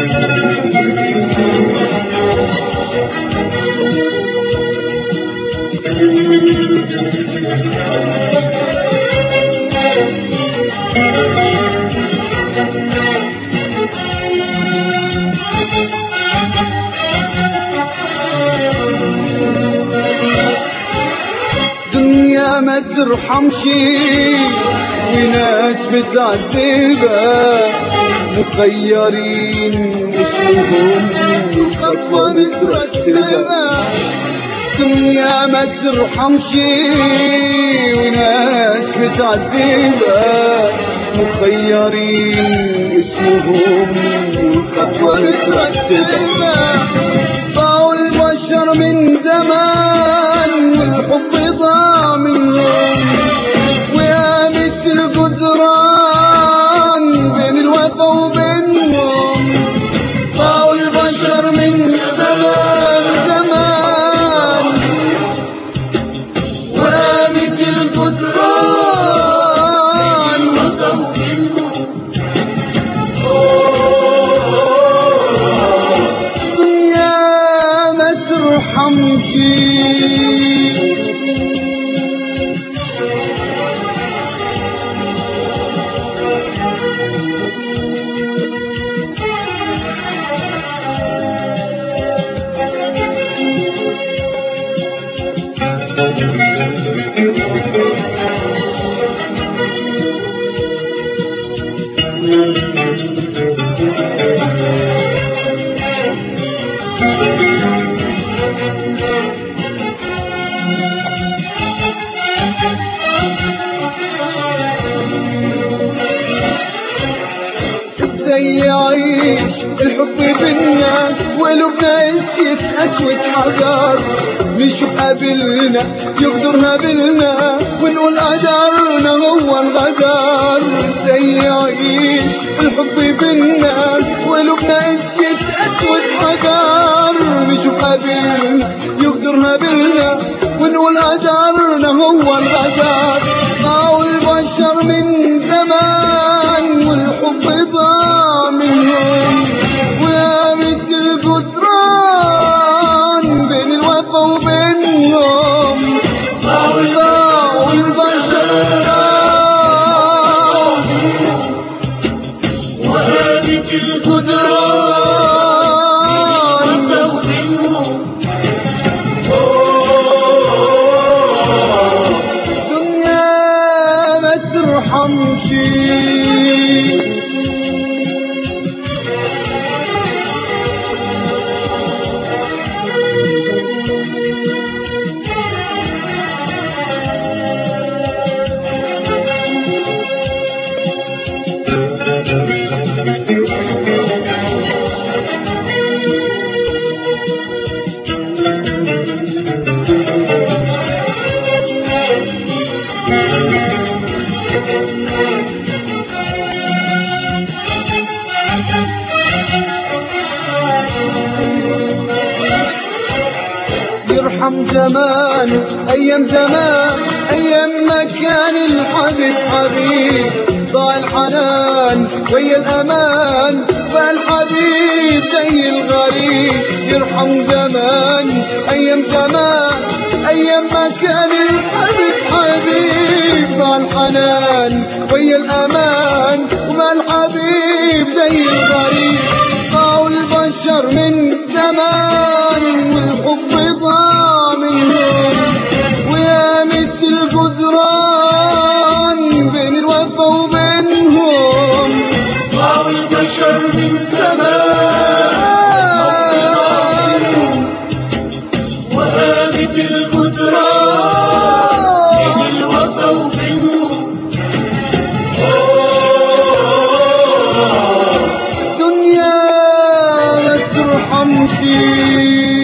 دنيا ما ترحم شي وناس متعذبة مخيرين اسمهم خطوة مترتبة دنيا ما ترحم شي وناس متعذبة مخيرين اسمهم خطوة مترتبة ضاعوا البشر من زمان والحب ضاع منهم ويا مثل الجدران بين الوفا وبينهم ضاعوا البشر من زمان زمان ويا مثل الجدران دنيا ما ترحم شي ازاي يعيش الحب بينا وقلوبنا اسيت اسود حجر نشوف قابلنا يقدرنا بلنا ونقول قدرنا هو الغدر ازاي يعيش الحب بينا وقلوبنا اسيت اسود حجر نشوف قابلنا يقدرنا بلنا ونقول قدرنا هو الغدر او البشر من زمان والحب ضاع منهم ويا مثل الجدران بين الوفا وبينهم ضاعوا البشر وهابت الجدران الجدران منهم دنيا ما ترحم شي يرحم زمان ايام زمان ايام ما كان الحبيب حبيب ضاع الحنان ويا الامان فالحبيب زي الغريب يرحم زمان ايام زمان ايام ما كان الحبيب حبيب ضاع الحنان ويا الامان وما الحبيب زي الغريب ضاعوا البشر من زمان والحب ضاع منهم ويا مثل الجدران بين الوفا وبينهم ضاعوا البشر من زمان وهابت الجدران بين الوفا وبينهم دنيا ما ترحم شي